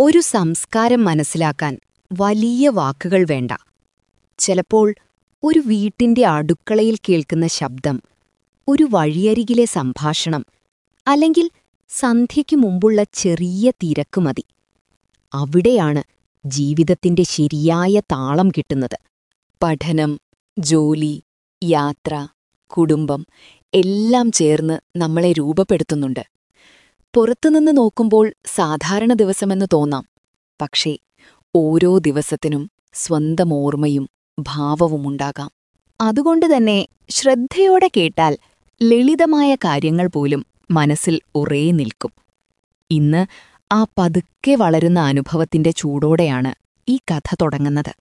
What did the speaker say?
ഒരു സംസ്കാരം മനസ്സിലാക്കാൻ വലിയ വാക്കുകൾ വേണ്ട ചിലപ്പോൾ ഒരു വീട്ടിന്റെ അടുക്കളയിൽ കേൾക്കുന്ന ശബ്ദം ഒരു വഴിയരികിലെ സംഭാഷണം അല്ലെങ്കിൽ സന്ധ്യയ്ക്കു മുമ്പുള്ള ചെറിയ തിരക്ക് മതി അവിടെയാണ് ജീവിതത്തിന്റെ ശരിയായ താളം കിട്ടുന്നത് പഠനം ജോലി യാത്ര കുടുംബം എല്ലാം ചേർന്ന് നമ്മളെ രൂപപ്പെടുത്തുന്നുണ്ട് പുറത്തുനിന്ന് നോക്കുമ്പോൾ സാധാരണ ദിവസമെന്ന് തോന്നാം പക്ഷേ ഓരോ ദിവസത്തിനും സ്വന്തം ഓർമ്മയും ഭാവവുമുണ്ടാകാം അതുകൊണ്ട് തന്നെ ശ്രദ്ധയോടെ കേട്ടാൽ ലളിതമായ കാര്യങ്ങൾ പോലും മനസ്സിൽ ഉറേ നിൽക്കും ഇന്ന് ആ പതുക്കെ വളരുന്ന അനുഭവത്തിന്റെ ചൂടോടെയാണ് ഈ കഥ തുടങ്ങുന്നത്